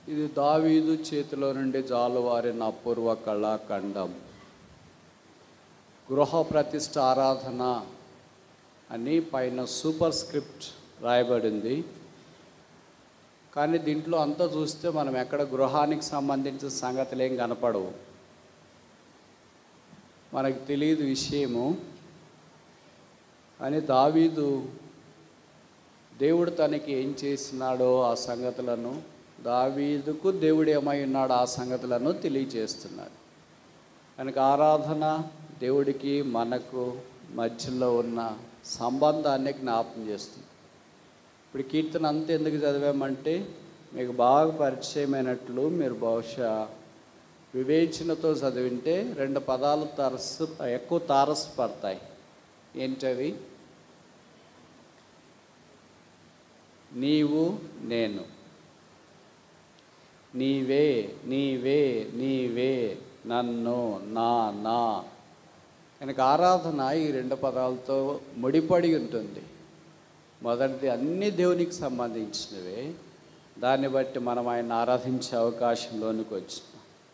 ఇది దావీదు చేతిలో నుండి జాలువారిన అపూర్వ కళాఖండం గృహ ప్రతిష్ఠ ఆరాధన అని పైన సూపర్ స్క్రిప్ట్ రాయబడింది కానీ దీంట్లో అంతా చూస్తే మనం ఎక్కడ గృహానికి సంబంధించిన సంగతులు ఏం కనపడవు మనకు తెలియదు విషయము అని దావీదు దేవుడు తనకి ఏం చేసినాడో ఆ సంగతులను దావీదుకు దేవుడు ఏమై ఉన్నాడో ఆ సంగతులను తెలియజేస్తున్నాడు కనుక ఆరాధన దేవుడికి మనకు మధ్యలో ఉన్న సంబంధాన్ని జ్ఞాపకం చేస్తుంది ఇప్పుడు కీర్తన అంత ఎందుకు చదివామంటే మీకు బాగా పరిచయమైనట్లు మీరు బహుశా వివేచనతో చదివింటే రెండు పదాలు తరసు ఎక్కువ తారసపడతాయి ఏంటవి నీవు నేను నీవే నీవే నీవే నన్ను నా నా కనుక ఆరాధన ఈ రెండు పదాలతో ముడిపడి ఉంటుంది మొదటిది అన్ని దేవునికి సంబంధించినవే దాన్ని బట్టి మనం ఆయన ఆరాధించే అవకాశంలోనికి వచ్చిన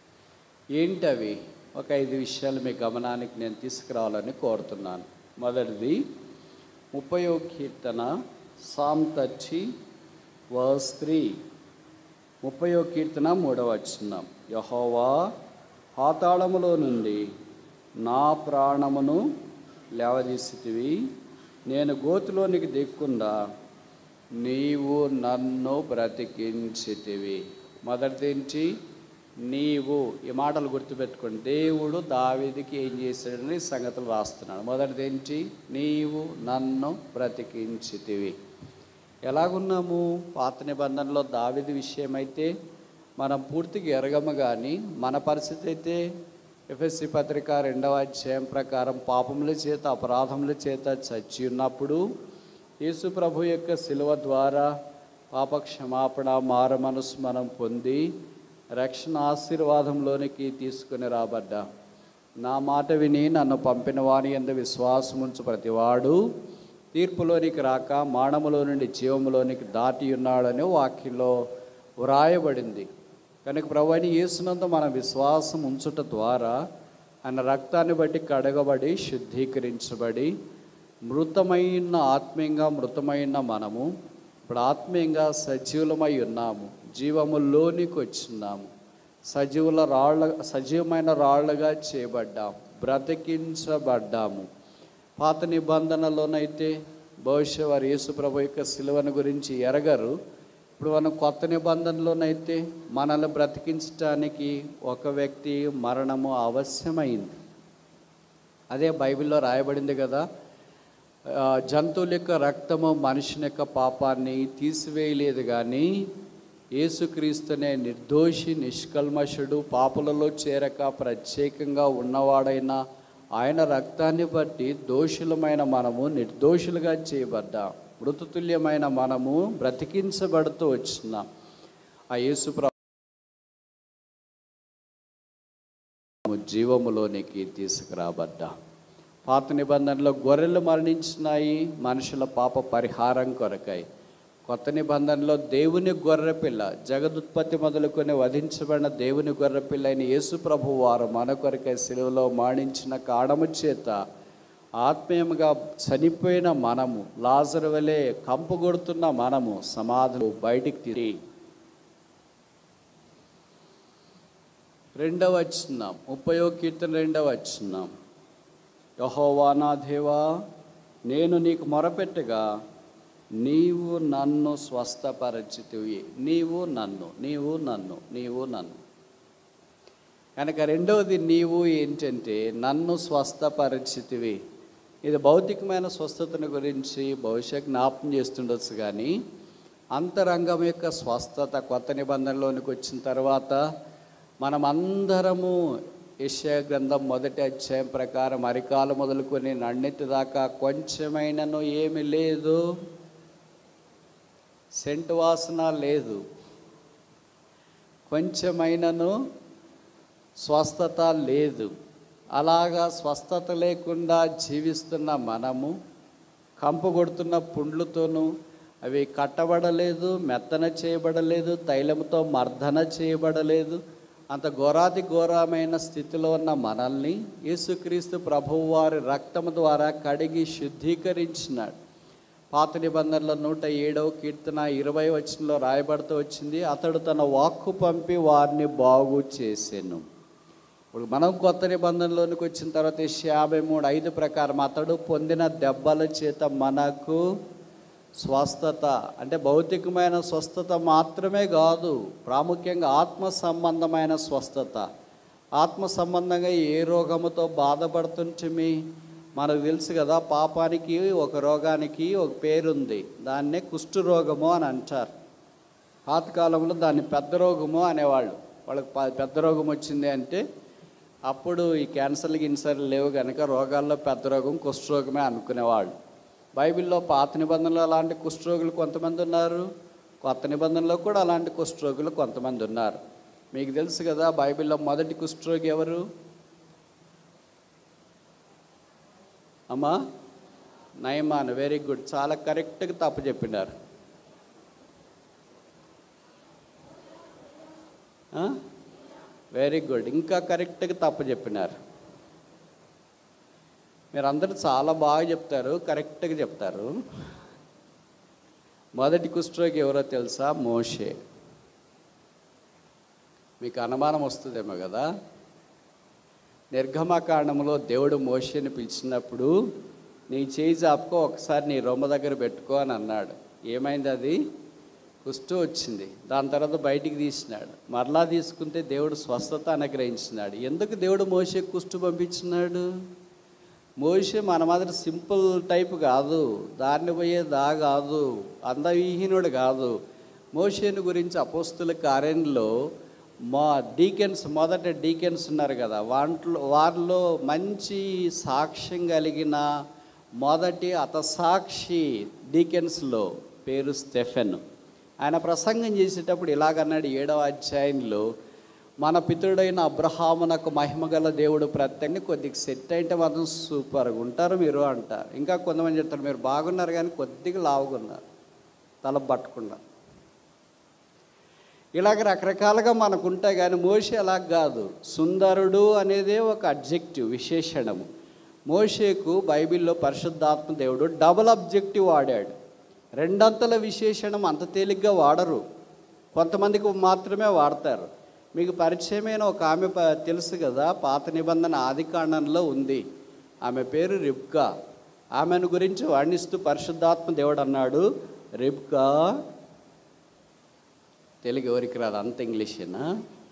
ఏంటవి ఒక ఐదు విషయాలు మీ గమనానికి నేను తీసుకురావాలని కోరుతున్నాను మొదటిది ముప్పయో కీర్తన సామ్ థర్టీ వర్స్ త్రీ ముప్పయో కీర్తన మూడవ వచనం యహోవా పాతాళములో నుండి నా ప్రాణమును లేవదీసితివి నేను గోతులోనికి దిక్కుండా నీవు నన్ను బ్రతికించితివి మొదటిదేంటి నీవు ఈ మాటలు గుర్తుపెట్టుకోండి దేవుడు దావీదికి ఏం చేశాడని సంగతులు రాస్తున్నాడు మొదటిదేంటి నీవు నన్ను బ్రతికించితివి ఎలాగున్నాము పాత నిబంధనలో దావిది విషయమైతే మనం పూర్తిగా ఎరగము కానీ మన పరిస్థితి అయితే ఎఫ్ఎస్సి పత్రిక రెండవ అధ్యాయం ప్రకారం పాపముల చేత అపరాధముల చేత చచ్చి ఉన్నప్పుడు యేసు ప్రభు యొక్క శిలువ ద్వారా పాప క్షమాపణ మార మనసు మనం పొంది రక్షణ ఆశీర్వాదంలోనికి తీసుకుని రాబడ్డా నా మాట విని నన్ను పంపిన వాని ఎందు విశ్వాసముంచు ప్రతివాడు తీర్పులోనికి రాక మానములో నుండి జీవములోనికి దాటి ఉన్నాడని వాక్యంలో వ్రాయబడింది కనుక ప్రభుని యేసునందు మన విశ్వాసం ఉంచుట ద్వారా ఆయన రక్తాన్ని బట్టి కడగబడి శుద్ధీకరించబడి మృతమైన ఆత్మీయంగా మృతమైన మనము ఇప్పుడు ఆత్మీయంగా సజీవులమై ఉన్నాము జీవములోనికి వచ్చిన్నాము సజీవుల రాళ్ళ సజీవమైన రాళ్ళగా చేయబడ్డాము బ్రతికించబడ్డాము పాత నిబంధనలోనైతే బహుశా వారు యేసుప్రభు యొక్క శిలువను గురించి ఎరగరు ఇప్పుడు మనం కొత్త నిబంధనలోనైతే మనల్ని బ్రతికించడానికి ఒక వ్యక్తి మరణము అవశ్యమైంది అదే బైబిల్లో రాయబడింది కదా ఆ, జంతువుల యొక్క రక్తము మనుషుని యొక్క పాపాన్ని తీసివేయలేదు కానీ యేసుక్రీస్తునే నిర్దోషి నిష్కల్మషుడు పాపులలో చేరక ప్రత్యేకంగా ఉన్నవాడైన ఆయన రక్తాన్ని బట్టి దోషులమైన మనము నిర్దోషులుగా చేయబడ్డాం మృతతుల్యమైన మనము బ్రతికించబడుతూ వచ్చినాం ఆ యేసు ప్రభు జీవములోనికి తీసుకురాబడ్డా పాత నిబంధనలో గొర్రెలు మరణించినాయి మనుషుల పాప పరిహారం కొరకై కొత్త నిబంధనలో దేవుని గొర్రెపిల్ల జగదుత్పత్తి మొదలుకొని వధించబడిన దేవుని గొర్రెపిల్ల అయిన యేసు ప్రభు వారు మన కొరకై సెలవులో మాణించిన కాడము చేత ఆత్మీయంగా చనిపోయిన మనము లాజరు వలె కంపు కొడుతున్న మనము సమాధులు బయటికి తిరిగి రెండవ వచ్చినాం ముప్పయో కీర్తన రెండవ వచ్చినాం యహోవా నా దేవా నేను నీకు మొరపెట్టగా నీవు నన్ను స్వస్థపరచితివి నీవు నన్ను నీవు నన్ను నీవు నన్ను కనుక రెండవది నీవు ఏంటంటే నన్ను స్వస్థపరిచితివి ఇది భౌతికమైన స్వస్థతను గురించి బహుశా జ్ఞాపం చేస్తుండొచ్చు కానీ అంతరంగం యొక్క స్వస్థత కొత్త నిబంధనలోనికి వచ్చిన తర్వాత మనమందరము యెషయా గ్రంథం మొదటి అధ్యాయం ప్రకారం అరికాలు మొదలుకొని నన్నెత్తి దాకా కొంచెమైనను ఏమి లేదు సెంటు వాసన లేదు కొంచెమైనను స్వస్థత లేదు అలాగా స్వస్థత లేకుండా జీవిస్తున్న మనము కంపు కొడుతున్న పుండ్లతోనూ అవి కట్టబడలేదు మెత్తన చేయబడలేదు తైలముతో మర్దన చేయబడలేదు అంత ఘోరాతి ఘోరమైన స్థితిలో ఉన్న మనల్ని యేసుక్రీస్తు ప్రభువు వారి రక్తము ద్వారా కడిగి శుద్ధీకరించినాడు పాత నిబంధనల నూట ఏడవ కీర్తన ఇరవై వచనంలో రాయబడుతూ వచ్చింది అతడు తన వాక్కు పంపి వారిని బాగు చేసెను ఇప్పుడు మనం కొత్త నిబంధనలోనికి వచ్చిన తర్వాత యాభై మూడు ఐదు ప్రకారం అతడు పొందిన దెబ్బల చేత మనకు స్వస్థత అంటే భౌతికమైన స్వస్థత మాత్రమే కాదు ప్రాముఖ్యంగా ఆత్మ సంబంధమైన స్వస్థత ఆత్మ సంబంధంగా ఏ రోగముతో బాధపడుతుంటిమి మనకు తెలుసు కదా పాపానికి ఒక రోగానికి ఒక పేరుంది దాన్నే కుష్టు రోగము అని అంటారు పాతకాలంలో దాన్ని పెద్ద రోగము అనేవాళ్ళు వాళ్ళకి ప- పెద్ద రోగం వచ్చింది అంటే అప్పుడు ఈ క్యాన్సర్లు గిన్సర్లు లేవు కనుక రోగాల్లో పెద్ద రోగం కుష్ఠరోగమే అనుకునేవాళ్ళు బైబిల్లో పాత నిబంధనలు అలాంటి కుష్ఠరోగులు కొంతమంది ఉన్నారు కొత్త నిబంధనలో కూడా అలాంటి కుష్ఠరోగులు కొంతమంది ఉన్నారు మీకు తెలుసు కదా బైబిల్లో మొదటి కుష్ఠరోగి ఎవరు అమ్మా నయమాన్ వెరీ గుడ్ చాలా కరెక్ట్గా తప్పు చెప్పినారు వెరీ గుడ్ ఇంకా కరెక్ట్గా తప్పు చెప్పినారు మీరు అందరూ చాలా బాగా చెప్తారు కరెక్ట్గా చెప్తారు మొదటి కుష్ఠరోగి ఎవరో తెలుసా మోషే మీకు అనుమానం వస్తుందేమో కదా నిర్గమకాండంలో దేవుడు మోషేని పిలిచినప్పుడు నీ చేయి చాపుకో ఒకసారి నీ రొమ్మ దగ్గర పెట్టుకో అని అన్నాడు ఏమైంది అది కుష్టు వచ్చింది దాని తర్వాత బయటికి తీసినాడు మరలా తీసుకుంటే దేవుడు స్వస్థత అనుగ్రహించినాడు ఎందుకు దేవుడు మోసే కుష్టు పంపించినాడు మోసే మన మాదిరి సింపుల్ టైప్ కాదు దారిని పోయే దా కాదు అందవిహీనుడు కాదు మోషేని గురించి అపోస్తుల కార్యంలో మా డీకెన్స్ మొదట డీకెన్స్ ఉన్నారు కదా వాంట్లో వారిలో మంచి సాక్ష్యం కలిగిన మొదటి అతసాక్షి డీకెన్స్లో పేరు స్టెఫెన్ ఆయన ప్రసంగం చేసేటప్పుడు ఇలాగన్నాడు ఏడవ అధ్యాయంలో మన పితరుడైన అబ్రహామునకు మహిమగల దేవుడు ప్రత్యేకంగా కొద్దిగా సెట్ అయితే మాత్రం సూపర్గా ఉంటారు మీరు అంటారు ఇంకా కొంతమంది చెప్తారు మీరు బాగున్నారు కానీ కొద్దిగా లావుగున్నారు తల పట్టకుండా ఇలాగ రకరకాలుగా మనకు ఉంటాయి కానీ మోషే అలా కాదు సుందరుడు అనేదే ఒక అబ్జెక్టివ్ విశేషణము మోషేకు బైబిల్లో పరిశుద్ధాత్మ దేవుడు డబుల్ అబ్జెక్టివ్ వాడాడు రెండంతల విశేషణం అంత తేలిగ్గా వాడరు కొంతమందికి మాత్రమే వాడతారు మీకు పరిచయమైన ఒక ఆమె ప- తెలుసు కదా పాత నిబంధన ఆది కాండంలో ఉంది ఆమె పేరు రిబ్కా ఆమెను గురించి వర్ణిస్తూ పరిశుద్ధాత్మ దేవుడు అన్నాడు రిబ్కా తెలుగు ఎవరికి రాదు అంత ఇంగ్లీషేనా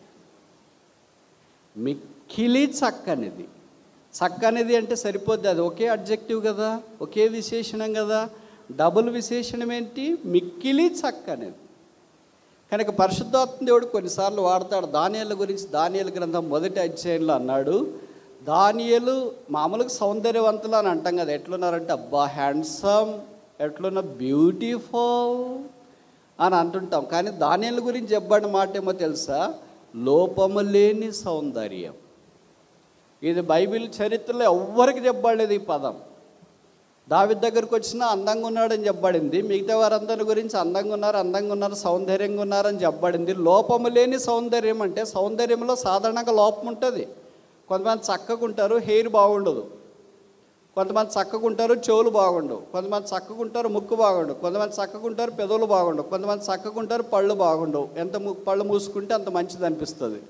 మిక్కిలి చక్కనిది చక్కనిది అంటే సరిపోద్ది అది ఒకే అడ్జెక్టివ్ కదా ఒకే విశేషణం కదా డబుల్ విశేషణం ఏంటి మిక్కిలి చక్కనిది కనుక పరిశుద్ధాత్మ దేవుడు కొన్నిసార్లు వాడతాడు దానియల గురించి దానియల గ్రంథం మొదటి అధ్యాయంలో అన్నాడు దానియలు మామూలుగా సౌందర్యవంతులు అని అంటాం కదా ఎట్లున్నారంటే అబ్బా హ్యాండ్సమ్ ఎట్లున్న బ్యూటిఫుల్ అని అంటుంటాం కానీ దానియల గురించి చెప్పబడిన మాట ఏమో తెలుసా లోపము లేని సౌందర్యం ఇది బైబిల్ చరిత్రలో ఎవ్వరికి చెప్పబడలేదు ఈ పదం దావిద్ దగ్గరకు వచ్చినా అందంగా ఉన్నాడని చెప్పబడింది మిగతా వారందరి గురించి అందంగా ఉన్నారు అందంగా ఉన్నారు సౌందర్యంగా ఉన్నారని చెప్పబడింది లోపము లేని సౌందర్యం అంటే సౌందర్యంలో సాధారణంగా లోపం ఉంటుంది కొంతమంది చక్కగా ఉంటారు హెయిర్ బాగుండదు కొంతమంది చక్కగా ఉంటారు చెవులు బాగుండవు కొంతమంది చక్కగా ఉంటారు ముక్కు బాగుండవు కొంతమంది చక్కగా ఉంటారు పెదవులు బాగుండవు కొంతమంది చక్కగా ఉంటారు పళ్ళు బాగుండవు ఎంత ము- పళ్ళు మూసుకుంటే అంత మంచిది అనిపిస్తుంది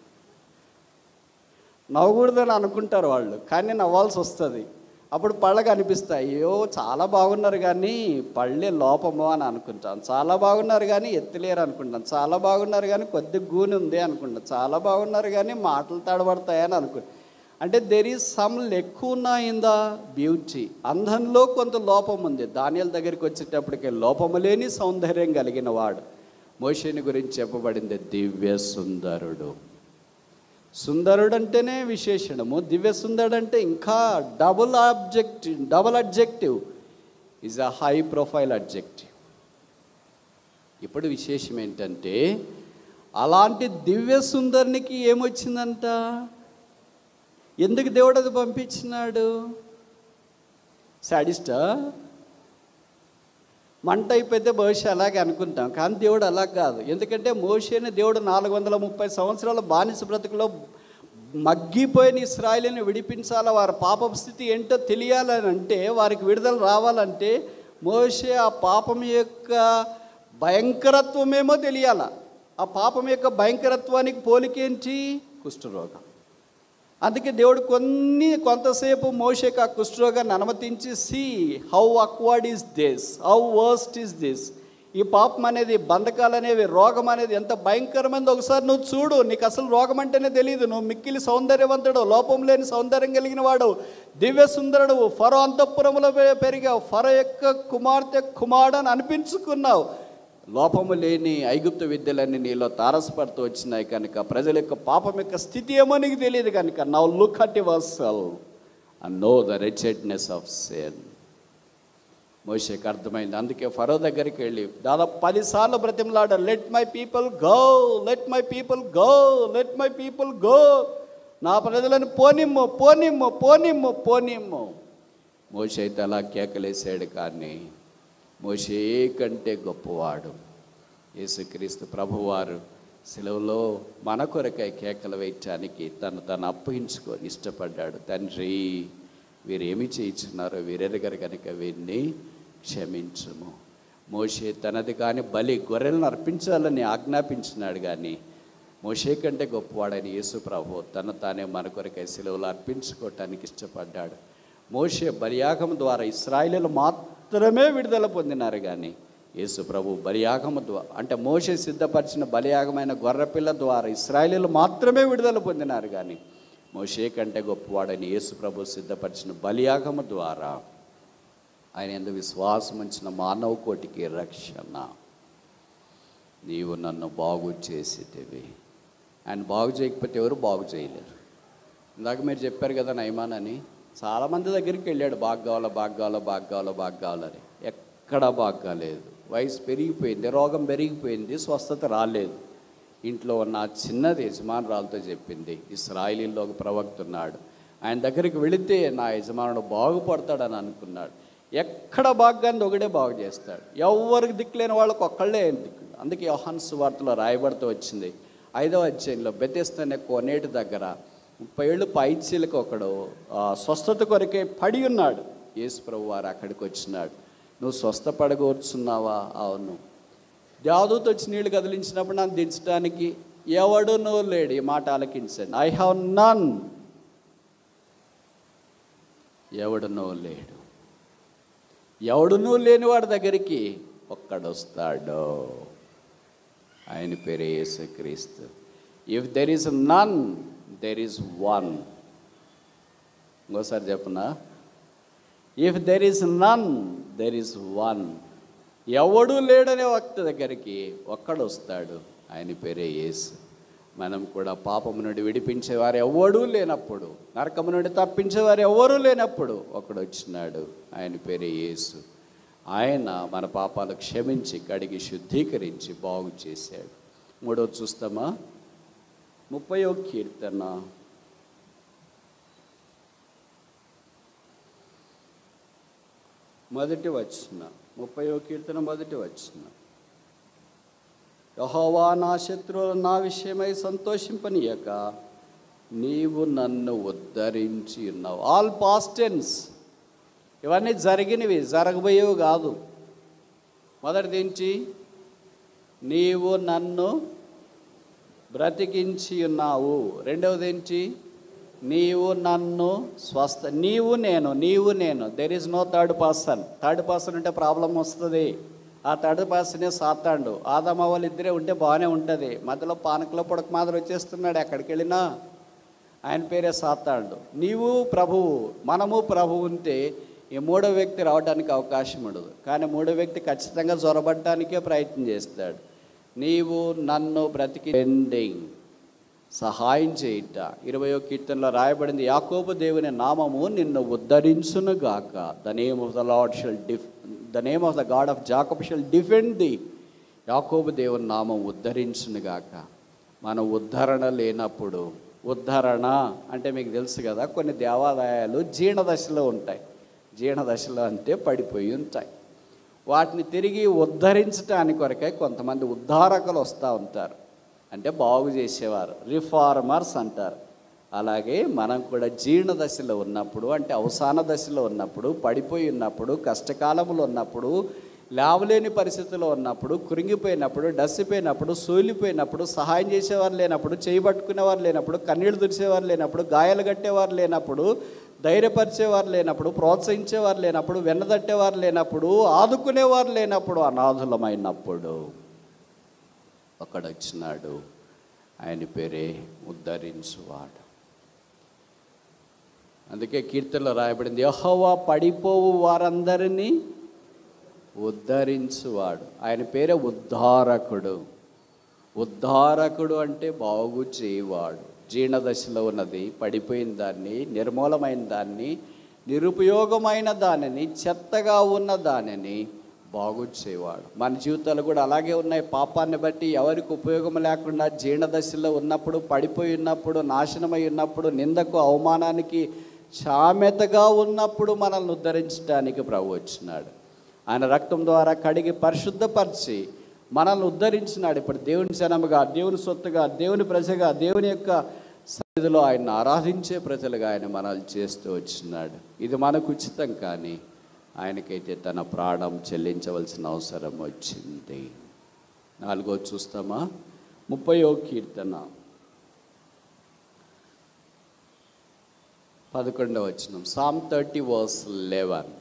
నవ్వకూడదని అనుకుంటారు వాళ్ళు కానీ నవ్వాల్సి వస్తుంది అప్పుడు పళ్ళకు అనిపిస్తాయి అయ్యో చాలా బాగున్నారు కానీ పళ్ళే లోపము అని అనుకుంటాను చాలా బాగున్నారు కానీ ఎత్తులేరు అనుకుంటాను చాలా బాగున్నారు కానీ కొద్ది గూని ఉంది అనుకుంటాను చాలా బాగున్నారు కానీ మాటలు తడబడతాయని అనుకుంటాను అంటే there is some lacuna in the beauty అందంలో కొంత లోపం ఉంది దానియాల దగ్గరికి వచ్చేటప్పటికే లోపము లేని సౌందర్యం కలిగిన వాడు మోషేని గురించి చెప్పబడింది దివ్య సుందరుడు సుందరుడు అంటేనే విశేషణము దివ్య సుందరుడు అంటే ఇంకా double objective double adjective is a high profile adjective ఇప్పుడు విశేషం ఏంటంటే అలాంటి దివ్య సుందరునికి ఏమొచ్చిందంట ఎందుకు దేవుడు అది పంపించినాడు సాడిస్టా మంట అయిపోతే బహుశా అలాగే అనుకుంటాం కానీ దేవుడు అలా కాదు ఎందుకంటే మోషేని దేవుడు నాలుగు వందల ముప్పై సంవత్సరాల బానిస బ్రతుకులో మగ్గిపోయిన ఇస్రాయలీని విడిపించాలా వారి పాపం స్థితి ఏంటో తెలియాలని అంటే వారికి విడుదల రావాలంటే మోషే ఆ పాపం యొక్క భయంకరత్వమేమో తెలియాల ఆ పాపం యొక్క భయంకరత్వానికి పోలికేంటి కుష్ఠరోగం అందుకే దేవుడు కొన్ని కొంతసేపు మోషేకి ఆ కుష్ఠరోగాన్ని అనుమతించి see how awkward is this how worst is this ఈ పాపం అనేది బంధకాలు అనేవి రోగం అనేది ఎంత భయంకరమైనది ఒకసారి నువ్వు చూడు నీకు అసలు రోగం అంటేనే తెలియదు నువ్వు మిక్కిలి సౌందర్యవంతుడు లోపం లేని సౌందర్యం కలిగిన వాడు దివ్య సుందరుడు ఫరో అంతఃపురములో పె- పెరిగావు ఫరో యొక్క కుమార్తె కుమారుడు అనిపించుకున్నావు లోపము లేని ఐగుప్తు విద్యలన్నీ నీలో తారసపడుతూ వచ్చినాయి కనుక ప్రజల యొక్క పాపం యొక్క స్థితి ఏమో నీకు తెలియదు కనుక now look at your cell and know the wretchedness of sin మోషేకి అర్థమైంది అందుకే ఫరో దగ్గరికి వెళ్ళి దాదాపు పదిసార్లు బ్రతిమలాడ let my people go let my people go let my people go నా ప్రజలను పోనిమ్ము పోనిమ్ము పోనిమ్ము పోనిమ్ము మోషే అయితే అలా కేకలేసాడు కానీ మోషే కంటే గొప్పవాడు యేసుక్రీస్తు ప్రభువారు సెలవులో మన కొరకై కేకలు వేయటానికి తను తను అప్పగించుకొని ఇష్టపడ్డాడు తండ్రి వీరేమి చేయించున్నారో వీరెరగరు కనుక వీరిని క్షమించుము మోషే తనది కానీ బలి గొర్రెలను అర్పించాలని ఆజ్ఞాపించినాడు కానీ మోషే కంటే గొప్పవాడైన యేసు ప్రభు తను తానే మన కొరకై సెలవులు అర్పించుకోవటానికి ఇష్టపడ్డాడు మోషే బలియాగం ద్వారా ఇస్రాయిలీలు మాత్రమే విడుదల పొందినారు కానీ యేసు ప్రభు బలియాగము ద్వారా అంటే మోషే సిద్ధపరిచిన బలియాగమైన గొర్రెపిల్ల ద్వారా ఇస్రాయిలీలు మాత్రమే విడుదల పొందినారు కానీ మోషే కంటే గొప్పవాడని యేసు ప్రభు సిద్ధపరిచిన బలియాగము ద్వారా ఆయన ఎందు విశ్వాసం ఉంచిన మానవ కోటికి రక్షణ నీవు నన్ను బాగు చేసేటివి ఆయన బాగు చేయకపోతే ఎవరు బాగు చేయలేరు ఇందాక మీరు చెప్పారు కదా నయమాన్ అని చాలామంది దగ్గరికి వెళ్ళాడు బాగా కావాలా బాగా కావాలా బాగా కావాలా బాగా కావాలని ఎక్కడా బాగా కాలేదు వయసు పెరిగిపోయింది రోగం పెరిగిపోయింది స్వస్థత రాలేదు ఇంట్లో ఉన్న ఆ చిన్నది యజమానురాలతో చెప్పింది ఇస్రాయిలీలో ఒక ప్రవక్త ఉన్నాడు ఆయన దగ్గరికి వెళితే నా యజమానుడు బాగుపడతాడని అనుకున్నాడు ఎక్కడ బాగాంది ఒకడే బాగు చేస్తాడు ఎవరికి దిక్కులేని వాళ్ళకి ఒక్కళ్ళే దిక్కు అందుకే యోహాన్ సువార్తలో రాయబడుతూ వచ్చింది ఐదవ అధ్యాయంలో బెతెస్తనే కోనేటి దగ్గర ముప్పై ఏళ్ళు పైచీలకు ఒకడు ఆ, స్వస్థత కొరకే పడి ఉన్నాడు యేసు ప్రభు వారు అక్కడికి వచ్చినాడు నువ్వు స్వస్థపడగోర్చున్నావా అవును దేవదూత వచ్చి నీళ్లు కదిలించినప్పుడు నన్ను దించడానికి ఎవడు నువ్వు లేడు ఈ మాట ఆలకించండి ఐ హ్యావ్ నన్ ఎవడు నువ్వు లేడు ఎవడునూ లేనివాడి దగ్గరికి ఒక్కడొస్తాడు ఆయన పేరే Yesukristu if there is none there is one ఇంకోసారి చెప్పనా if there is none there is one ఎవడు లేడనే వ్యక్తి దగ్గరికి ఒక్కడు వస్తాడు ఆయన పేరే యేసు మనం కూడా పాపము నుండి విడిపించేవారు ఎవడూ లేనప్పుడు నరకము నుండి తప్పించేవారు ఎవరూ లేనప్పుడు ఒకడు వచ్చినాడు ఆయన పేరే యేసు ఆయన మన పాపాలు క్షమించి కడిగి శుద్ధీకరించి బాగు చేశాడు మూడో చూస్తామా ముప్పయో కీర్తన మొదటి వచ్చిన ముప్పయో కీర్తన మొదటి వచ్చిన యహోవా నా శత్రువులు నా విషయమై సంతోషింపనీయక నీవు నన్ను ఉద్ధరించి ఉన్నావు ఆల్ పాస్టెన్స్ ఇవన్నీ జరిగినవి జరగబోయేవి కాదు మొదటిది ఏంటి నీవు నన్ను బ్రతికించి ఉన్నావు రెండవది ఏంటి నీవు నన్ను స్వస్థ నీవు నేను నీవు నేను there is no third person third person ఉంటే ప్రాబ్లం వస్తుంది ఆ థర్డ్ పర్సనే సాతాండు ఆదమ్మ వాళ్ళు ఇద్దరే ఉంటే బాగానే ఉంటుంది మధ్యలో పానకలో పొడక మాదిరి వచ్చేస్తున్నాడు ఎక్కడికి వెళ్ళినా ఆయన పేరే సాతాండు నీవు ప్రభువు మనము ప్రభువు ఉంటే ఈ మూడో వ్యక్తి రావడానికి అవకాశం ఉండదు కానీ మూడో వ్యక్తి ఖచ్చితంగా జొరబడ్డానికే ప్రయత్నం చేస్తాడు నీవు నన్ను బ్రతికి ఎండింగ్ సహాయం చేయుట ఇరవయో కీర్తనలో రాయబడింది యాకోబు దేవుని నామము నిన్ను ఉద్ధరించును గాక the name of the Lord shall డిఫ్ the name of the God of Jacob shall defend the Yakobu దేవుని నామం ఉద్ధరించును గాక మన ఉద్ధరణ లేనప్పుడు ఉద్ధరణ అంటే మీకు తెలుసు కదా కొన్ని దేవాలయాలు జీర్ణదశలో ఉంటాయి జీర్ణదశలో అంటే పడిపోయి ఉంటాయి వాటిని తిరిగి ఉద్ధరించడానికి కొరకై కొంతమంది ఉద్ధారకులు వస్తూ ఉంటారు అంటే బాగు చేసేవారు రిఫార్మర్స్ అంటారు అలాగే మనం కూడా జీర్ణ దశలో ఉన్నప్పుడు అంటే అవసాన దశలో ఉన్నప్పుడు పడిపోయి ఉన్నప్పుడు కష్టకాలంలో ఉన్నప్పుడు లేవలేని పరిస్థితిలో ఉన్నప్పుడు కురింగిపోయినప్పుడు డస్సిపోయినప్పుడు సూలిపోయినప్పుడు సహాయం చేసేవారు లేనప్పుడు చేయబట్టుకునేవారు లేనప్పుడు కన్నీళ్లు తుడిచేవారు లేనప్పుడు గాయాలు కట్టేవారు లేనప్పుడు ధైర్యపరిచేవారు లేనప్పుడు ప్రోత్సహించేవారు లేనప్పుడు వెన్నదట్టేవారు లేనప్పుడు ఆదుకునేవారు లేనప్పుడు అనాథులమైనప్పుడు ఒకడొచ్చినాడు ఆయన పేరే ఉద్ధరించువాడు అందుకే కీర్తనలో రాయబడింది యెహోవా పడిపోవు వారందరినీ ఉద్ధరించువాడు ఆయన పేరే ఉద్ధారకుడు ఉద్ధారకుడు అంటే బాగు చేయవాడు జీర్ణదశలో ఉన్నది పడిపోయిన దాన్ని నిర్మూలమైన దాన్ని నిరుపయోగమైన దానిని చెత్తగా ఉన్న దానిని బాగు చేయవాడు మన జీవితాలు కూడా అలాగే ఉన్నాయి పాపాన్ని బట్టి ఎవరికి ఉపయోగం లేకుండా జీర్ణదశలో ఉన్నప్పుడు పడిపోయి ఉన్నప్పుడు నాశనమై ఉన్నప్పుడు నిందకు అవమానానికి సామెతగా ఉన్నప్పుడు మనల్ని ఉద్ధరించడానికి ప్రభు వచ్చినాడు ఆయన రక్తం ద్వారా కడిగి పరిశుద్ధపరిచి మనల్ని ఉద్ధరించినాడు ఇప్పుడు దేవుని జనముగా దేవుని సొత్తుగా దేవుని ప్రజగా దేవుని యొక్క సన్నిధిలో ఆయన ఆరాధించే ప్రజలుగా ఆయన మనల్ని చేస్తూ వచ్చినాడు ఇది మనకు ఉచితం కానీ ఆయనకైతే తన ప్రాణం చెల్లించవలసిన అవసరం వచ్చింది నాలుగో చూస్తామా ముప్పయో కీర్తన పదకొండవ వచ్చిన సామ్ థర్టీ వర్స్ లెవెన్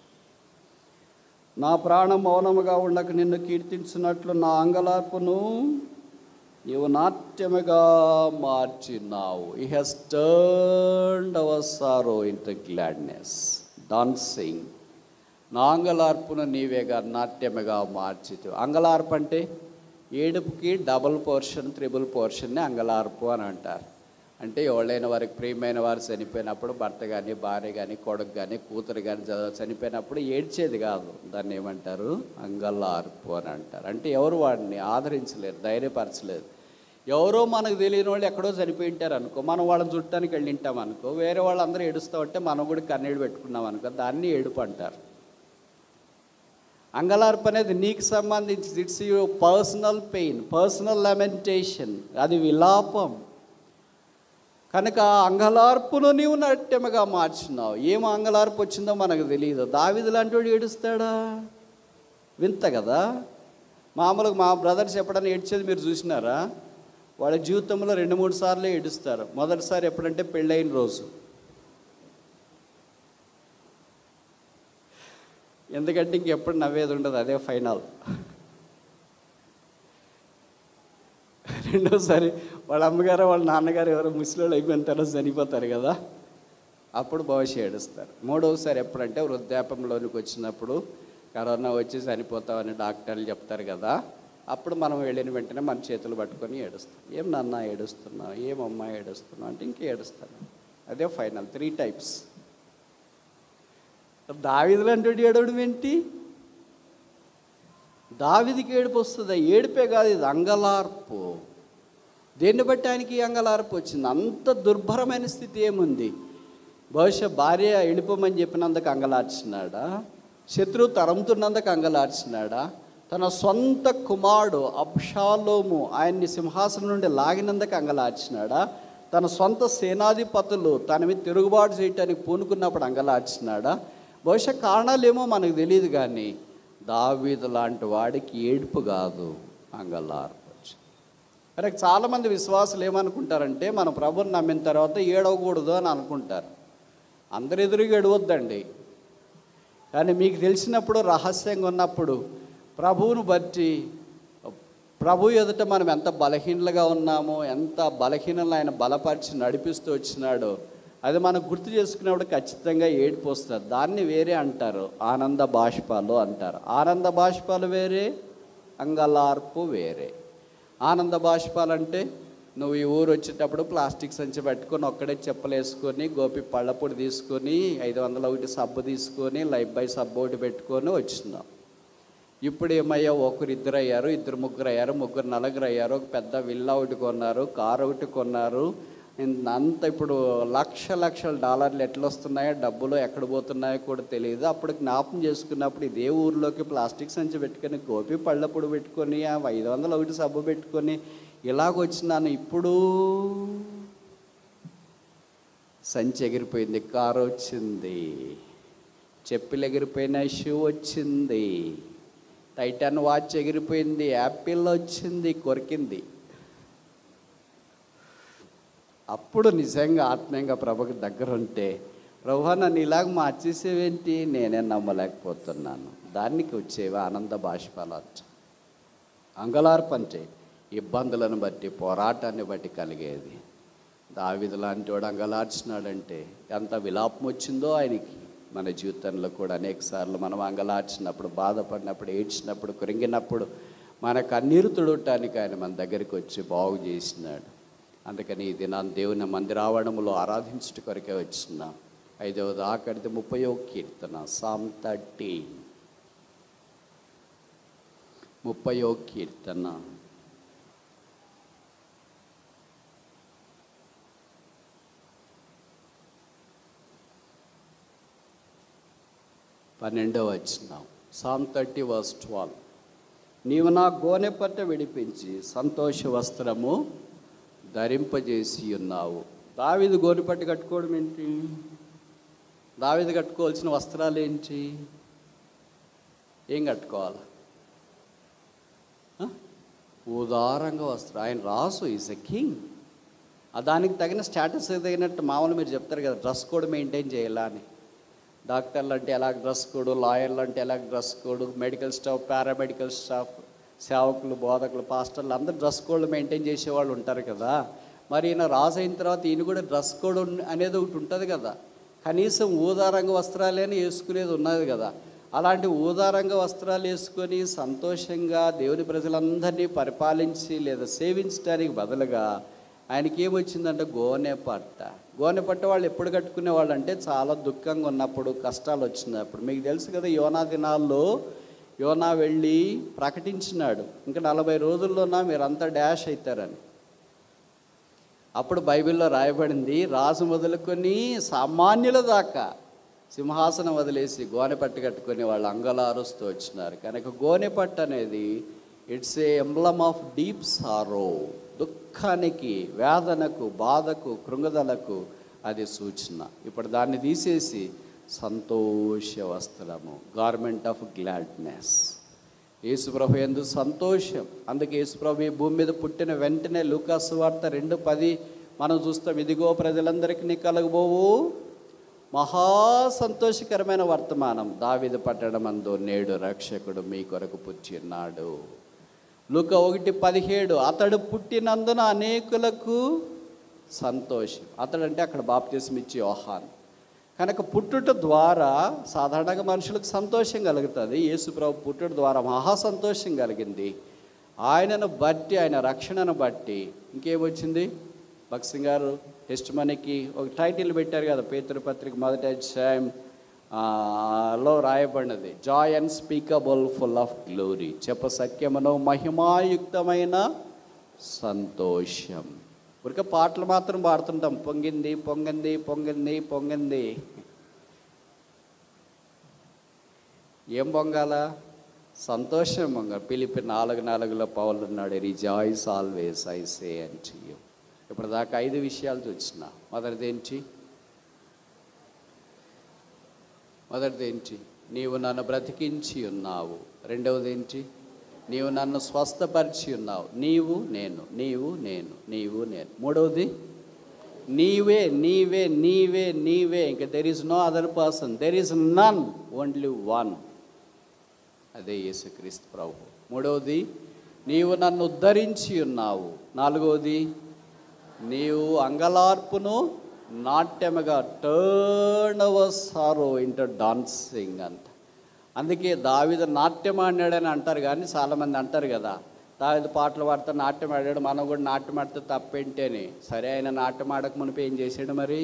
నా ప్రాణం మౌనముగా ఉండక నిన్ను కీర్తించినట్లు నా అంగలార్పును నీవు నాట్యముగా మార్చినావు ఈ he's turned our sorrow into gladness dancing నా అంగలార్పును నీవేగా నాట్యముగా మార్చితు అంగలార్పు అంటే ఏడుపుకి డబుల్ పోర్షన్ త్రిబుల్ పోర్షన్ని అంగలార్పు అని అంటారు అంటే ఎవరైనా వారికి ప్రియమైన వారు చనిపోయినప్పుడు భర్త కానీ భార్య కానీ కొడుకు కానీ కూతురు కానీ చనిపోయినప్పుడు ఏడ్చేది కాదు దాన్ని ఏమంటారు అంగలార్పు అని అంటారు అంటే ఎవరు వాడిని ఆదరించలేరు ధైర్యపరచలేదు ఎవరో మనకు తెలియని వాళ్ళు ఎక్కడో చనిపోయి ఉంటారు అనుకో మనం వాళ్ళని చుట్టానికి వెళ్ళి ఉంటాం అనుకో వేరే వాళ్ళందరూ ఏడుస్తూ ఉంటే మనం కూడా కన్నీళ్ళు పెట్టుకున్నాం అనుకో దాన్ని ఏడుపు అంటారు అంగలార్పు అనేది నీకు సంబంధించి it's your personal pain personal lamentation అది విలాపం కనుక అంగలార్పును నీవు నాట్యముగా మార్చున్నావు ఏం అంగలార్పు వచ్చిందో మనకు తెలియదు దావిది లాంటి వాడు ఏడుస్తాడా వింత కదా మామూలుగా మా బ్రదర్స్ ఎప్పుడైనా ఏడ్చేది మీరు చూసినారా వాళ్ళ జీవితంలో రెండు మూడు సార్లు ఏడుస్తారు మొదటిసారి ఎప్పుడంటే పెళ్ళైన రోజు ఎందుకంటే ఇంకెప్పుడు నవ్వేది ఉండదు అదే ఫైనల్ రెండోసారి వాళ్ళ అమ్మగారు వాళ్ళ నాన్నగారు ఎవరో ముసలిళ్ళు అయిపోయిన తర్వాత చనిపోతారు కదా అప్పుడు భవిష్య ఏడుస్తారు మూడవసారి ఎప్పుడంటే వృద్ధాపంలోనికి వచ్చినప్పుడు కరోనా వచ్చి చనిపోతామని డాక్టర్లు చెప్తారు కదా అప్పుడు మనం వెళ్ళిన వెంటనే మన చేతులు పట్టుకొని ఏడుస్తాం ఏం నాన్న ఏడుస్తున్నావు ఏమమ్మా ఏడుస్తున్నావు అంటే ఇంకే ఏడుస్తాను అదే ఫైనల్ త్రీ టైప్స్ దావిదులు అంటే ఏడవడం ఏంటి దావిదికి ఏడుపు వస్తుంది ఏడిపే కాదు ఇది అంగలార్పు దేన్ని బట్టి ఆయనకి ఈ అంగలార్పు వచ్చింది అంత దుర్భరమైన స్థితి ఏముంది బహుశా భార్య వెళ్ళిపోమని చెప్పినందుకు అంగలార్చినాడా శత్రువు తరంతున్నందుకు అంగలార్చినాడా తన సొంత కుమారుడు అబ్షాలోము ఆయన్ని సింహాసనం నుండి లాగినందుకు అంగలార్చినాడా తన సొంత సేనాధిపతులు తన మీద తిరుగుబాటు చేయటానికి పూనుకున్నప్పుడు అంగలార్చినాడా బహుశా కారణాలేమో మనకు తెలియదు కానీ దావీదు లాంటి వాడికి ఏడుపు కాదు అంగలార్పు అరే చాలామంది విశ్వాసులు ఏమనుకుంటారంటే మన ప్రభుని నమ్మిన తర్వాత ఏడవకూడదు అని అనుకుంటారు అందరు ఎదురుగా ఏడవద్దండి కానీ మీకు తెలిసినప్పుడు రహస్యంగా ఉన్నప్పుడు ప్రభువును బట్టి ప్రభు ఎదుట మనం ఎంత బలహీనలుగా ఉన్నామో ఎంత బలహీనలు ఆయన బలపరిచి నడిపిస్తూ వచ్చినాడో అది మనం గుర్తు చేసుకున్నప్పుడు ఖచ్చితంగా ఏడుపు వస్తుంది దాన్ని వేరే అంటారు ఆనంద బాష్పాలు అంటారు ఆనంద బాష్పాలు వేరే అంగలార్పు వేరే ఆనంద బాష్పాలు అంటే నువ్వు ఈ ఊరు వచ్చేటప్పుడు ప్లాస్టిక్ సంచి పెట్టుకొని ఒక్కడే చెప్పులు వేసుకొని గోపి పళ్ళపొడి తీసుకొని ఐదు వందల ఒకటి సబ్బు తీసుకొని లైఫ్ బై సబ్బు ఒకటి పెట్టుకొని వచ్చినావు ఇప్పుడు ఏమయ్యా ఒకరు ఇద్దరు అయ్యారు ఇద్దరు ముగ్గురు అయ్యారు ముగ్గురు నలుగురు అయ్యారు ఒక పెద్ద విల్లా ఒకటి కొన్నారు కారు ఒకటి కొన్నారు ఇంత- అంత ఇప్పుడు లక్ష లక్షల డాలర్లు ఎట్లా వస్తున్నాయో డబ్బులు ఎక్కడ పోతున్నాయో కూడా తెలియదు అప్పుడు జ్ఞాపం చేసుకున్నప్పుడు ఇదే ఊర్లోకి ప్లాస్టిక్ సంచి పెట్టుకొని గోపి పళ్ళప్పుడు పెట్టుకొని ఆ ఐదు వందలు ఒకటి సబ్బు పెట్టుకొని ఇలాగొచ్చినాను ఇప్పుడు సంచి ఎగిరిపోయింది కారు వచ్చింది చెప్పులు ఎగిరిపోయిన షూ వచ్చింది టైటాన్ వాచ్ ఎగిరిపోయింది యాపిల్ వచ్చింది కొరికింది అప్పుడు నిజంగా ఆత్మీయంగా ప్రభుకి దగ్గర ఉంటే ప్రభు నన్ను ఇలాగ మార్చేసేవేంటి నేనే నమ్మలేకపోతున్నాను దానికి వచ్చేవి ఆనంద బాష్పాలు అంగలార్పు అంటే ఇబ్బందులను బట్టి పోరాటాన్ని బట్టి కలిగేది దావిదు లాంటి వాడు అంగలార్చినాడంటే ఎంత విలాపం వచ్చిందో ఆయనకి మన జీవితంలో కూడా అనేక సార్లు మనం అంగలార్చినప్పుడు బాధపడినప్పుడు ఏడ్చినప్పుడు కృంగినప్పుడు మన కన్నీరు తుడటానికి ఆయన మన దగ్గరికి వచ్చి బాగు చేసినాడు అందుకని ఈ దినాన్ని దేవుని మందిరావణములో ఆరాధించుట కొరకే వచ్చిన ఐదవది ఆఖరిది ముప్పయో కీర్తన సామ్ థర్టీ ముప్పయో కీర్తన పన్నెండవ వచ్చిన సామ్ థర్టీ వర్స్ ట్వెల్వ్ నీవు నా గోనె పట్ట విడిపించి సంతోష వస్త్రము ధరింపజేసి ఉన్నావు దావిది గోనె పట్ట కట్టుకోవడం ఏంటి దావిది కట్టుకోవాల్సిన వస్త్రాలు ఏంటి ఏం కట్టుకోవాలి ఆ? ఉదారంగా వస్త్రం ఆయన రాసు ఈజ్ ఎ కింగ్ ఆ దానికి తగిన స్టేటస్ తగినట్టు మామూలు మీరు చెప్తారు కదా డ్రెస్ కోడ్ మెయింటైన్ చేయాలా అని డాక్టర్లు అంటే ఎలా డ్రెస్ కోడ్ లాయర్లు అంటే ఎలా dress code medical staff paramedical staff సేవకులు బోధకులు పాస్టర్లు అందరూ డ్రెస్ కోడ్ మెయింటైన్ చేసేవాళ్ళు ఉంటారు కదా మరి ఈయన రాజు అయిన తర్వాత ఈయన కూడా డ్రెస్ కోడ్ ఉన్- అనేది ఒకటి ఉంటుంది కదా కనీసం ఊదారంగ వస్త్రాలేని వేసుకునేది ఉన్నది కదా అలాంటి ఊదారంగ వస్త్రాలు వేసుకొని సంతోషంగా దేవుని ప్రజలందరినీ పరిపాలించి లేదా సేవించడానికి బదులుగా ఆయనకి ఏమొచ్చిందంటే గోనె పట్ట గోనె పట్ట వాళ్ళు ఎప్పుడు కట్టుకునే వాళ్ళు అంటే చాలా దుఃఖంగా ఉన్నప్పుడు కష్టాలు వచ్చినప్పుడు మీకు తెలుసు కదా యోనా దినాల్లో యోనా వెళ్ళి ప్రకటించినాడు ఇంకా నలభై రోజుల్లోనా మీరంతా డాష్ అవుతారని అప్పుడు బైబిల్లో రాయబడింది రాజు మొదలుకొని సామాన్యుల దాకా సింహాసనం వదిలేసి గోనె పట్టు కట్టుకొని వాళ్ళు అంగలారుస్తూ వచ్చినారు కనుక గోనె పట్టు అనేది it's a emblem of deep sorrow దుఃఖానికి వేదనకు బాధకు కృంగదలకు అది సూచన ఇప్పుడు దాన్ని తీసేసి సంతోష వస్త్రము గార్మెంట్ ఆఫ్ గ్లాడ్నెస్ యేసుప్రభు ఎందు సంతోషం అందుకే యేసుప్రభు ఈ భూమి మీద పుట్టిన వెంటనే లూకాసు వార్త రెండు పది మనం చూస్తాం ఇదిగో ప్రజలందరికీ కలగబోవు మహా సంతోషకరమైన వర్తమానం దావిద పట్టడమందు నేడు రక్షకుడు మీ కొరకు పుచ్చిన్నాడు లూక ఒకటి పదిహేడు అతడు పుట్టినందున అనేకులకు సంతోషం అతడు అంటే అక్కడ బాప్తిసం ఇచ్చి యోహాన్ కనుక పుట్టుట ద్వారా సాధారణంగా మనుషులకు సంతోషం కలుగుతుంది యేసుప్రభు పుట్టుట ద్వారా మహా సంతోషం కలిగింది ఆయనను బట్టి ఆయన రక్షణను బట్టి ఇంకేమొచ్చింది భక్సింగ్ గారు టెస్ట్ మనీకి ఒక టైటిల్ పెట్టారు కదా పేతురు పత్రిక మొదటి అధ్యాయం ఆ, లో రాయబడినది joy unspeakable full of glory చెప్ప సత్యమును మహిమాయుక్తమైన సంతోషం ఊరికే పాటలు మాత్రం పాడుతుంటాం పొంగింది పొంగింది పొంగింది పొంగింది ఏం పొంగాల సంతోషం పొంగ పిలిపి నాలుగు నాలుగులో పౌలు ఉన్నాడు rejoice always I say and you ఇప్పుడు దాకా ఐదు విషయాలు చూసిన మొదటిది ఏంటి మొదటిది ఏంటి నీవు నన్ను బ్రతికించి ఉన్నావు రెండవది ఏంటి నీవు నన్ను స్వస్థపరిచి ఉన్నావు నీవు నేను నీవు నేను నీవు నేను మూడవది నీవే నీవే నీవే నీవే ఇంకా there is no other person there is none only one అదే యేసుక్రీస్తు ప్రభు మూడవది నీవు నన్ను ఉద్ధరించి ఉన్నావు నాలుగవది నీవు అంగలార్పును నాట్యముగా turn our sorrow into dancing అంట అందుకే దావిద నాట్యం ఆడాడని అంటారు కానీ చాలామంది అంటారు కదా దావిద పాటలు పాడితే నాట్యం ఆడాడు మనం కూడా నాట్యం ఆడితే తప్పేంటని సరే ఆయన నాట్యం ఆడక మునిపి ఏం చేశాడు మరి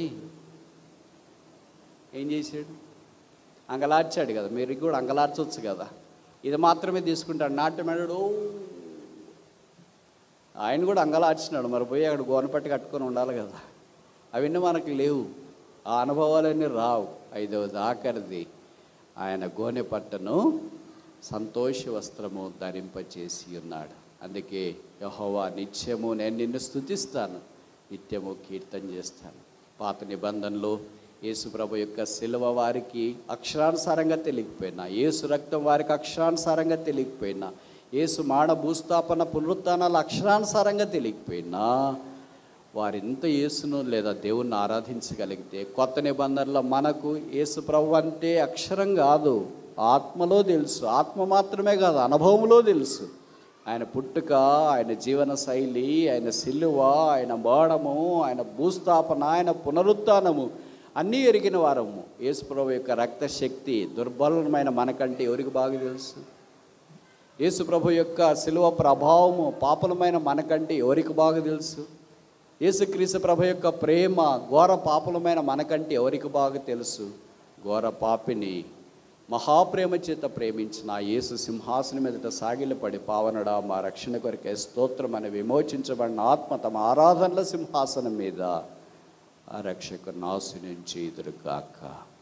ఏం చేశాడు అంగలార్చాడు కదా మీరు కూడా అంగలార్చవచ్చు కదా ఇది మాత్రమే తీసుకుంటాడు నాట్యం ఆడాడు "ఓ." ఆయన కూడా అంగలార్చినాడు మరి పోయి అక్కడ గోనపట్టి కట్టుకొని ఉండాలి కదా అవన్నీ మనకు లేవు ఆ అనుభవాలన్నీ రావు ఐదవది ఆఖరిది ఆయన గోనె పట్టను సంతోష వస్త్రము ధరింపచేసి ఉన్నాడు అందుకే యహోవా నిత్యము నేను నిన్ను స్తుతిస్తాను నిత్యము కీర్తన చేస్తాను పాత నిబంధనలో యేసుప్రభు యొక్క శిలువ వారికి అక్షరానుసారంగా తెలియకపోయినా యేసు రక్తం వారికి అక్షరానుసారంగా తెలియకపోయినా యేసు మాన భూస్థాపన పునరుత్నాలు అక్షరానుసారంగా తెలియకపోయినా వారింత యేసును లేదా దేవుణ్ణి ఆరాధించగలిగితే కొత్త నిబంధనలో మనకు యేసు ప్రభు అంటే అక్షరం కాదు ఆత్మలో తెలుసు ఆత్మ మాత్రమే కాదు అనుభవంలో తెలుసు ఆయన పుట్టుక ఆయన జీవన శైలి ఆయన సిలువ ఆయన మరణము ఆయన భూస్థాపన ఆయన పునరుత్నము అన్నీ ఎరిగిన వారము యేసు ప్రభు యొక్క రక్తశక్తి దుర్బలమైన మనకంటే ఎవరికి బాగా తెలుసు యేసు ప్రభు యొక్క శిలువ ప్రభావము పాపలమైన మనకంటే ఎవరికి బాగా తెలుసు యేసుక్రీస్తు ప్రభు యొక్క ప్రేమ ఘోర పాపలమైన మనకంటే ఎవరికి బాగా తెలుసు ఘోర పాపిని మహాప్రేమ చేత ప్రేమించిన ఆ యేసు సింహాసనం మీదట సాగిలపడి పావనడా మా రక్షణ కొరకే స్తోత్రం అని విమోచించబడిన ఆత్మ తమ ఆరాధనల సింహాసనం మీద ఆ రక్షకు నాశనం చేదురుగాక